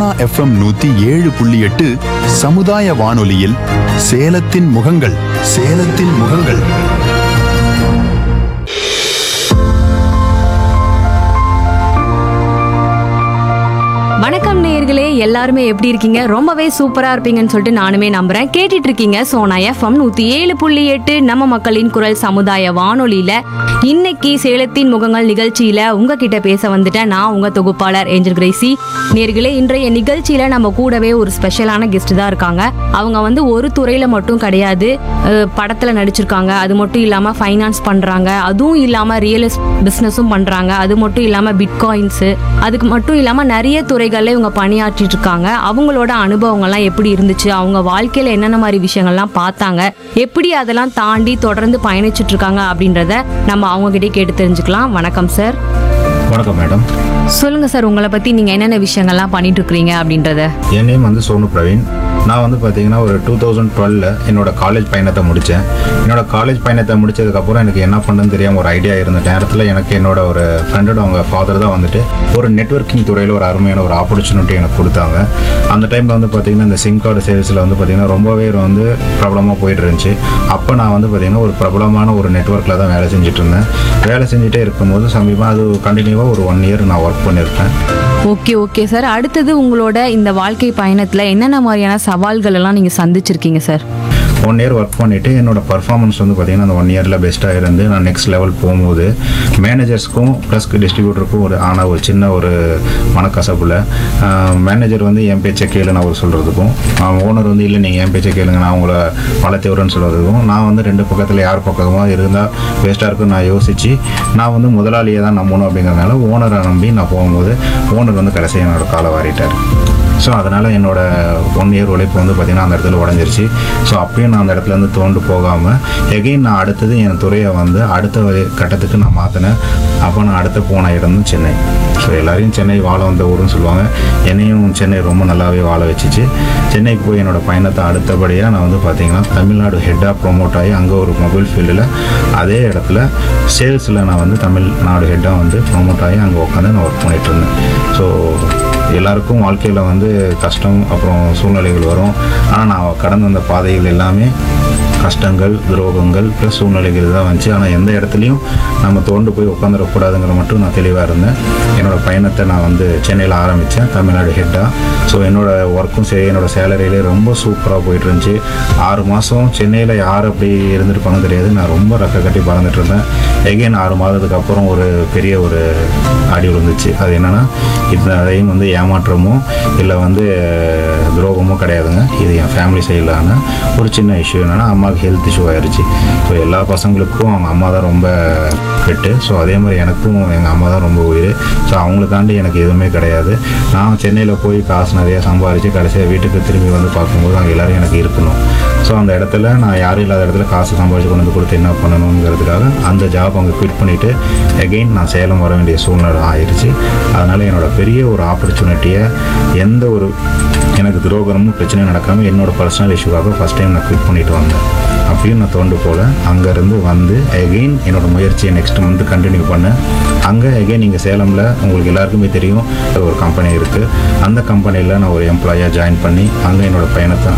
Sona FM நூத்தி ஏழு புள்ளி எட்டு சமுதாய வானொலியில் சேலத்தின் முகங்கள் சேலத்தின் முகங்கள் வணக்கம் நேயர்களே எல்லாருமே எப்படி இருக்கீங்க ரொம்பவே சூப்பரா இருப்பீங்கன்னு சொல்லிட்டு நானுமே நம்புறேன் கேட்டுட்டு இருக்கீங்க சோனா எஃப்எம் நூத்தி ஏழு புள்ளி எட்டு நம்ம மக்களின் குரல் சமுதாய வானொலியில இன்னைக்கு சேலத்தின் முகங்கள் நிகழ்ச்சியில உங்ககிட்ட பேச வந்துட்டேன் நான் உங்க தொகுப்பாளர் ஏஞ்சல் கிரேசி நேர்களே இன்றைய நிகழ்ச்சியில நம்ம கூடவே ஒரு ஸ்பெஷலான கெஸ்ட் தான் இருக்காங்க அவங்க வந்து ஒரு துறையில மட்டும் கிடையாது அஹ், படத்துல நடிச்சிருக்காங்க அது மட்டும் இல்லாம ஃபைனான்ஸ் பண்றாங்க அதுவும் இல்லாம ரியல் பிசினஸும் பண்றாங்க அது மட்டும் இல்லாம பிட்காயின்ஸ் அதுக்கு மட்டும் இல்லாம நிறைய துறைகள்ல இவங்க பணியாற்றிட்டு இருக்காங்க அவங்களோட அனுபவங்கள்லாம் எப்படி இருந்துச்சு அவங்க வாழ்க்கையில என்னென்ன மாதிரி விஷயங்கள்லாம் பார்த்தாங்க எப்படி அதெல்லாம் தாண்டி தொடர்ந்து பயணிச்சுட்டு இருக்காங்க அப்படின்றத நம்ம அவங்க கிட்டே கேட்டு தெரிஞ்சுக்கலாம் வணக்கம் சார் வணக்கம் மேடம் சொல்லுங்க சார் உங்களை பத்தி நீங்க என்னென்ன விஷயங்கள்லாம் பண்ணிட்டு இருக்கிறீங்க அப்படின்றத என் நேம் வந்து சோனு பிரவீன் நான் வந்து பார்த்தீங்கன்னா ஒரு டூ தௌசண்ட் டுவெலில் என்னோட காலேஜ் பயணத்தை முடித்தேன் என்னோட காலேஜ் பயணத்தை முடிச்சதுக்கப்புறம் எனக்கு என்ன பண்ணுன்னு தெரியாமல் ஒரு ஐடியா இருந்த நேரத்தில் எனக்கு என்னோட ஒரு ஃப்ரெண்டோட அவங்க ஃபாதர் தான் வந்துட்டு ஒரு நெட்வொர்க்கிங் துறையில் ஒரு அருமையான ஒரு ஆப்பர்ச்சுனிட்டி எனக்கு கொடுத்தாங்க அந்த டைமில் வந்து பார்த்தீங்கன்னா இந்த சிம் கார்டு சேல்ஸில் வந்து பார்த்தீங்கன்னா ரொம்பவே வந்து பிரபலமாக போயிட்டு இருந்துச்சு அப்போ நான் வந்து பார்த்தீங்கன்னா ஒரு பிரபலமான ஒரு நெட்வொர்க்கில் தான் வேலை செஞ்சுட்டு இருந்தேன் வேலை செஞ்சுட்டே இருக்கும்போது சமீபமாக அது கண்டினியூவாக ஒரு ஒன் இயர் நான் ஒர்க் பண்ணியிருக்கேன் ஓகே ஓகே சார் அடுத்தது உங்களோட இந்த வாழ்க்கை பயணத்துல என்னென்ன மாதிரியான சவால்கள் எல்லாம் நீங்க சந்திச்சிருக்கீங்க சார் ஒன் இயர் ஒர்க் பண்ணிவிட்டு என்னோட பர்ஃபார்மன்ஸ் வந்து பார்த்தீங்கன்னா அந்த ஒன் இயரில் பெஸ்ட்டாக இருந்து நான் நெக்ஸ்ட் லெவல் போகும்போது மேனேஜர்ஸ்க்கும் ப்ளஸ் டிஸ்ட்ரிபியூட்டருக்கும் ஒரு ஆன ஒரு சின்ன ஒரு மனக்கசப்பில் மேனேஜர் வந்து என் பேச்சை கேளுன்னு அவர் சொல்கிறதுக்கும் ஓனர் வந்து இல்லை நீங்கள் என் பேச்சை கேளுங்க நான் உங்களை வளர்த்தேவரன்னு சொல்கிறதுக்கும் நான் வந்து ரெண்டு பக்கத்தில் யார் பக்கமாக இருந்தால் பெஸ்ட்டாக இருக்குன்னு நான் யோசித்து நான் வந்து முதலாளியை தான் நம்பணும் அப்படிங்கிறதுனால ஓனரை நம்பி நான் போகும்போது ஓனர் வந்து கடைசியாக என்னோட காலை வாரிட்டார் ஸோ அதனால் என்னோட ஒன் இயர் உழைப்பு வந்து பார்த்திங்கன்னா அந்த இடத்துல உடஞ்சிருச்சு ஸோ அப்பயும் நான் அந்த இடத்துல இருந்து தோண்டு போகாமல் எகைன் நான் அடுத்தது என் துறையை வந்து அடுத்த வரை- கட்டத்துக்கு நான் மாற்றினேன் அப்போ நான் அடுத்த போன இடம் வந்து சென்னை ஸோ எல்லாரையும் சென்னை வாழ வந்த ஊருன்னு சொல்லுவாங்க என்னையும் சென்னை ரொம்ப நல்லாவே வாழ வச்சுச்சு சென்னைக்கு போய் என்னோட பயணத்தை அடுத்தபடியாக நான் வந்து பார்த்தீங்கன்னா தமிழ்நாடு ஹெட்டாக ப்ரொமோட் ஆகி அங்கே ஒரு மொபைல் ஃபீல்டில் அதே இடத்துல சேல்ஸில் நான் வந்து தமிழ்நாடு ஹெட்டாக வந்து ப்ரொமோட் ஆகி அங்கே உட்காந்து நான் ஒர்க் பண்ணிகிட்டு இருந்தேன் ஸோ எல்லாருக்கும் வாழ்க்கையில் வந்து கஷ்டம் அப்புறம் சூழ்நிலைகள் வரும் ஆனால் நான் கடந்து வந்த பாதைகள் எல்லாமே கஷ்டங்கள் துரோகங்கள் ப்ளஸ் சூழ்நிலைகள் தான் வந்துச்சு ஆனால் எந்த இடத்துலையும் நம்ம தோண்டு போய் உட்காந்துடக்கூடாதுங்கிற மட்டும் நான் தெளிவாக இருந்தேன் என்னோட பயணத்தை நான் வந்து சென்னையில் ஆரம்பித்தேன் தமிழ்நாடு ஹெட்டாக ஸோ என்னோட ஒர்க்கும் சரி என்னோட சேலரியிலே ரொம்ப சூப்பராக போயிட்டு இருந்துச்சு ஆறு மாதம் சென்னையில் யார் அப்படி இருந்திருப்பாங்க தெரியாது நான் ரொம்ப ரெக்க கட்டி பறந்துட்டு இருந்தேன் எகைன் ஆறு மாதத்துக்கு அப்புறம் ஒரு பெரிய ஒரு அடி விழுந்துச்சு அது என்னென்னா இந்த அதையும் வந்து ஏமாற்றமோ இல்லை வந்து துரோகமோ கிடையாதுங்க இது என் ஃபேமிலி சைடிலான ஒரு சின்ன இஷ்யூ என்னென்னா அம்மாவுக்கு ஹெல்த் இஷ்யூ ஆயிடுச்சு ஸோ எல்லா பசங்களுக்கும் அவங்க அம்மா தான் ரொம்ப பெட்டு ஸோ அதே மாதிரி எனக்கும் எங்கள் அம்மா தான் ரொம்ப உயிர் ஸோ அவங்கள தாண்டி எனக்கு எதுவுமே கிடையாது நான் சென்னையில் போய் காசு நிறையா சம்பாரித்து கடைசியாக வீட்டுக்கு திரும்பி வந்து பார்க்கும்போது அங்கே எல்லோரும் எனக்கு இருக்கணும் ஸோ அந்த இடத்துல நான் யாரும் இல்லாத இடத்துல காசு சம்பாதிச்சு கொண்டு வந்து கொடுத்து என்ன பண்ணணுங்கிறதுக்காக அந்த ஜாப் அங்கே குவிட் பண்ணிவிட்டு எகெயின் நான் சேலம் வர வேண்டிய சூழ்நிலை ஆயிடுச்சு அதனால் என்னோட பெரிய ஒரு ஆப்பர்ச்சுனிட்டியை எந்த ஒரு எனக்கு துரோகமும் பிரச்சனையும் நடக்காமல் என்னோட பர்சனல் இஷ்யூவாக ஃபஸ்ட் டைம் நான் குவிட் பண்ணிட்டு வந்தேன் அப்பயும் நான் தோண்டு போல் அங்கேருந்து வந்து எகெயின் என்னோட முயற்சியை நெக்ஸ்ட் மந்த் கண்டினியூ பண்ணேன் அங்கே எகெயின் இங்கே சேலமில் உங்களுக்கு எல்லாருக்குமே தெரியும் ஒரு கம்பெனி இருக்குது அந்த கம்பெனியில் நான் ஒரு எம்ப்ளாயாக ஜாயின் பண்ணி அங்கே என்னோட பயணத்தை